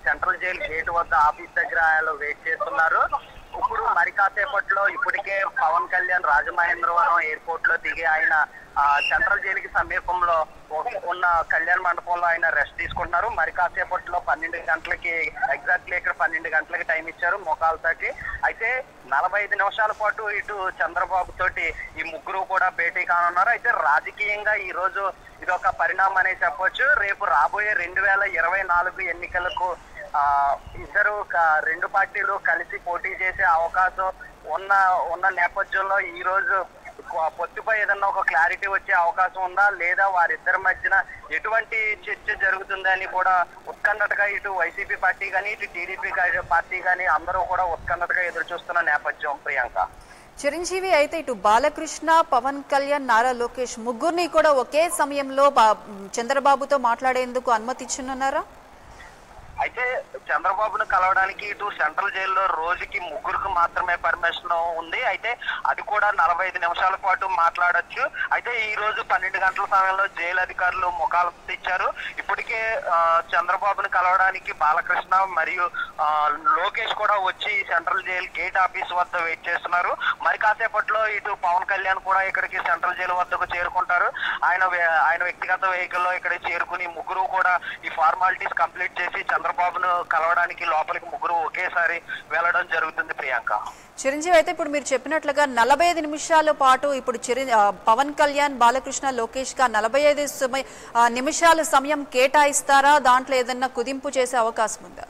central jail gate వద్ద office దగ్గర ఆయన వెయిట్ చేస్తున్నారు ఇప్పుడు మరి కాసేపట్లో ఇప్పటికే పవన్ కళ్యాణ్ రాజమహేంద్రవరం ఎయిర్పోర్ట్ లో దిగి ఆయన ఆ, సెంట్రల్ జైలుకి సమీపంలో ఉ- ఉన్న కళ్యాణ్ మండపంలో ఆయన రెస్ట్ తీసుకుంటున్నారు మరి కాసేపట్లో పన్నెండు గంటలకి ఎగ్జాక్ట్లీ ఇక్కడ పన్నెండు గంటలకి టైం ఇచ్చారు మోకాలతోటి అయితే నలభై ఐదు నిమిషాల పాటు ఇటు చంద్రబాబు తోటి ఈ ముగ్గురు కూడా భేటీ కానున్నారు అయితే రాజకీయంగా ఈ రోజు ఇది ఒక పరిణామం అనే చెప్పొచ్చు రేపు రాబోయే రెండు వేల ఇరవై నాలుగు ఎన్నికలకు ఆ ఇద్దరు క- రెండు పార్టీలు కలిసి పోటీ చేసే అవకాశం ఉన్న ఉన్న నేపథ్యంలో ఈ రోజు కొ- పొత్తుపై ఏదన్నా ఒక క్లారిటీ వచ్చే అవకాశం ఉందా లేదా వారిద్దరి మధ్యన ఎటువంటి చర్చ జరుగుతుందని కూడా ఉత్కంఠగా ఇటు వైసీపీ పార్టీ కానీ ఇటు టీడీపీ పార్టీ కానీ అందరూ కూడా ఉత్కంఠగా ఎదురు చూస్తున్న నేపథ్యం ప్రియాంక చిరంజీవి అయితే ఇటు బాలకృష్ణ పవన్ కళ్యాణ్ నారా లోకేష్ ముగ్గురిని కూడా ఒకే సమయంలో బా- చంద్రబాబుతో మాట్లాడేందుకు అనుమతి ఇచ్చున్నారా అయితే చంద్రబాబును కలవడానికి ఇటు సెంట్రల్ జైల్లో రోజుకి ముగ్గురికి మాత్రమే పర్మిషన్ ఉంది అయితే అది కూడా నలభై ఐదు నిమిషాల పాటు మాట్లాడొచ్చు అయితే ఈ రోజు పన్నెండు గంటల సమయంలో జైలు అధికారులు ముఖాలు ఇచ్చారు ఇప్పటికే ఆ, చంద్రబాబును కలవడానికి బాలకృష్ణ మరియు ఆ, లోకేష్ కూడా వచ్చి సెంట్రల్ జైలు గేట్ ఆఫీస్ వద్ద వెయిట్ చేస్తున్నారు మరి కాసేపట్లో ఇటు పవన్ కళ్యాణ్ కూడా ఇక్కడికి సెంట్రల్ జైలు వద్దకు చేరుకుంటారు ఆయన వే- ఆయన వ్యక్తిగత వెహికల్ లో ఇక్కడికి చేరుకుని ముగ్గురు కూడా ఈ ఫార్మాలిటీస్ కంప్లీట్ చేసి చంద్రబాబును కలవడానికి లోపలికి ముగ్గురు ఒకేసారి వెళ్ళడం జరుగుతుంది ప్రియాంక చిరంజీవి అయితే ఇప్పుడు మీరు చెప్పినట్లుగా నలభై ఐదు నిమిషాల పాటు ఇప్పుడు చిరం ఆ, పవన్ కళ్యాణ్ బాలకృష్ణ లోకేష్ గా నలభై ఐదు సమయ ఆ, నిమిషాల సమయం కేటాయిస్తారా దాంట్లో ఏదన్నా కుదింపు చేసే అవకాశం ఉందా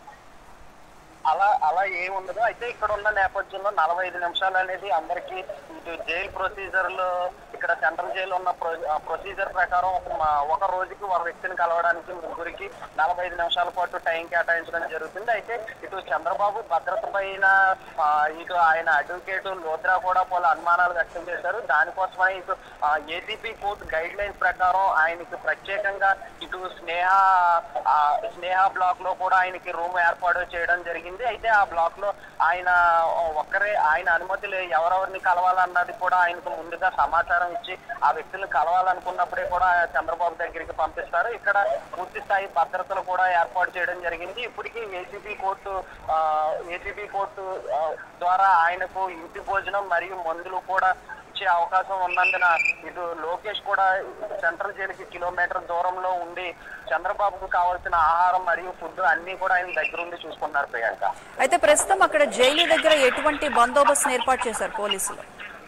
అలా అలా ఏముండదు అయితే ఇక్కడ ఉన్న నేపథ్యంలో నలభై ఐదు నిమిషాలు అనేది అందరికి ఇటు జైలు ప్రొసీజర్ లో ఇక్కడ సెంట్రల్ జైలు ఉన్న ప్రొసీజర్ ప్రకారం ఒక మా- ఒక రోజుకి ఒక వ్యక్తిని కలవడానికి ముగ్గురికి నలభై ఐదు నిమిషాల పాటు టైం కేటాయించడం జరుగుతుంది అయితే ఇటు చంద్రబాబు భద్రత పైన ఆ, ఇటు ఆయన అడ్వకేట్ లోత్రా కూడా పలు అనుమానాలు వ్యక్తం చేశారు దానికోసమై ఇటు ఏసీపీ కోర్టు గైడ్ లైన్స్ ప్రకారం ఆయనకి ప్రత్యేకంగా ఇటు స్నేహ ఆ, స్నేహ బ్లాక్ లో కూడా ఆయనకి రూమ్ ఏర్పాటు చేయడం జరిగింది అయితే ఆ బ్లాక్ లో ఆయన ఒక్కరే ఆయన అనుమతి లే ఎవరెవరిని కలవాలన్నది కూడా ఆయనకు ముందుగా సమాచారం ఇచ్చి ఆ వ్యక్తులను కలవాలనుకున్నప్పుడే కూడా చంద్రబాబు దగ్గరికి పంపిస్తారు ఇక్కడ పూర్తి స్థాయి భద్రతలు కూడా ఏర్పాటు చేయడం జరిగింది ఇప్పటికీ ఏసీబీ కోర్టు ఏసీబీ కోర్టు ఆ, ద్వారా ఆయనకు ఇంటి భోజనం మరియు మందులు కూడా ఇచ్చే అవకాశం ఉన్నందున ఇటు లోకేష్ కూడా సెంట్రల్ జైలుకి కిలోమీటర్ దూరంలో ఉండి చంద్రబాబుకు కావాల్సిన ఆహారం మరియు ఫుడ్ అన్ని కూడా ఆయన దగ్గరుండి చూసుకుంటున్నారు ప్రియాంక అయితే ప్రస్తుతం అక్కడ జైలు దగ్గర ఎటువంటి బందోబస్తు ఏర్పాటు చేశారు పోలీసులు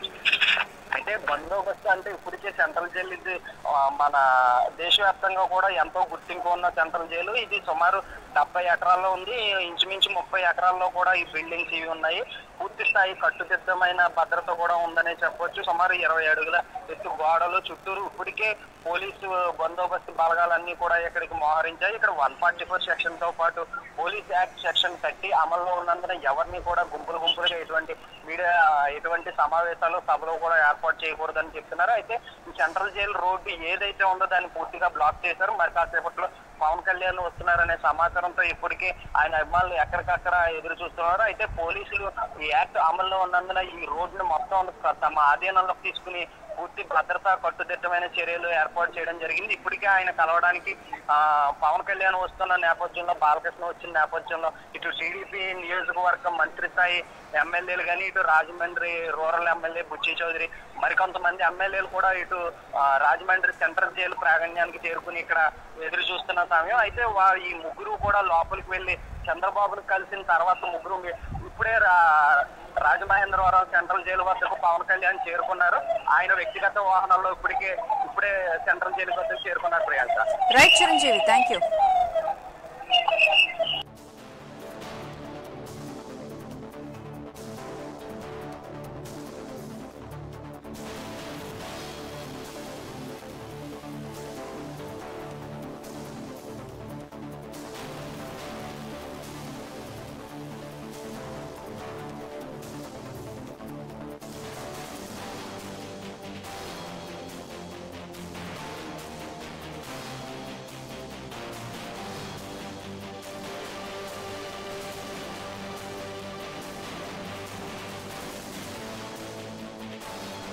అయితే బందోబస్తు అంటే ఇప్పటికే సెంట్రల్ జైలు ఇది ఆ, మన దేశవ్యాప్తంగా కూడా ఎంతో గుర్తింపు ఉన్న సెంట్రల్ జైలు ఇది సుమారు డెబ్బై ఎకరాల్లో ఉంది ఇంచుమించు ముప్పై ఎకరాల్లో కూడా ఈ బిల్డింగ్స్ ఇవి ఉన్నాయి పూర్తి స్థాయి కట్టుదిట్టమైన భద్రత కూడా ఉందనే చెప్పొచ్చు సుమారు ఇరవై అడుగుల ఎత్తు గోడలు చుట్టూరు ఇప్పటికే పోలీసు బందోబస్తు బలగాలన్నీ కూడా ఇక్కడికి మోహరించాయి ఇక్కడ వన్ ఫార్టీ ఫోర్ సెక్షన్ తో పాటు పోలీస్ యాక్ట్ సెక్షన్ థర్టీ అమల్లో ఉన్నందున ఎవరిని కూడా గుంపులు గుంపులుగా ఎటువంటి మీడియా ఎటువంటి సమావేశాలు సభలు కూడా ఏర్పాటు చేయకూడదని చెప్తున్నారు అయితే ఈ సెంట్రల్ జైలు రోడ్డు ఏదైతే ఉందో దాన్ని పూర్తిగా బ్లాక్ చేశారు మరి కాసేపట్లో పవన్ కళ్యాణ్ వస్తున్నారనే సమాచారంతో ఇప్పటికే ఆయన అభిమానులు ఎక్కడికక్కడ ఎదురు చూస్తున్నారు అయితే పోలీసులు ఈ యాక్ట్ అమల్లో ఉన్నందున ఈ రోడ్డును మొత్తం తమ ఆధీనంలోకి తీసుకుని పూర్తి భద్రత కట్టుదిట్టమైన చర్యలు ఏర్పాటు చేయడం జరిగింది ఇప్పటికే ఆయన కలవడానికి ఆ పవన్ కళ్యాణ్ వస్తున్న నేపథ్యంలో బాలకృష్ణ వచ్చిన నేపథ్యంలో ఇటు టీడీపీ నియోజకవర్గం మంత్రి స్థాయి ఎమ్మెల్యేలు కానీ ఇటు రాజమండ్రి రూరల్ ఎమ్మెల్యే బుచ్చి చౌదరి మరికొంతమంది ఎమ్మెల్యేలు కూడా ఇటు ఆ, రాజమండ్రి సెంట్రల్ జైలు ప్రాంగణ్యానికి చేరుకుని ఇక్కడ ఎదురు చూస్తున్న సమయం అయితే వా- ఈ ముగ్గురు కూడా లోపలికి వెళ్లి చంద్రబాబును కలిసిన తర్వాత ముగ్గురు మీ- ఇప్పుడే రా- రాజమహేంద్రవరం సెంట్రల్ జైలు వద్దకు పవన్ కళ్యాణ్ చేరుకున్నారు ఆయన వ్యక్తిగత వాహనాల్లో ఇప్పటికే ఇప్పుడే సెంట్రల్ జైలు వద్దకు చేరుకున్నారు Priyanka right Chiranjeevi thank you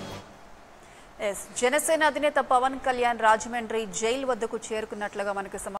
ఎస్ జనసేన అధినేత పవన్ కళ్యాణ్ రాజమండ్రి జైలు వద్దకు చేరుకున్నట్లుగా మనకు సమాచారం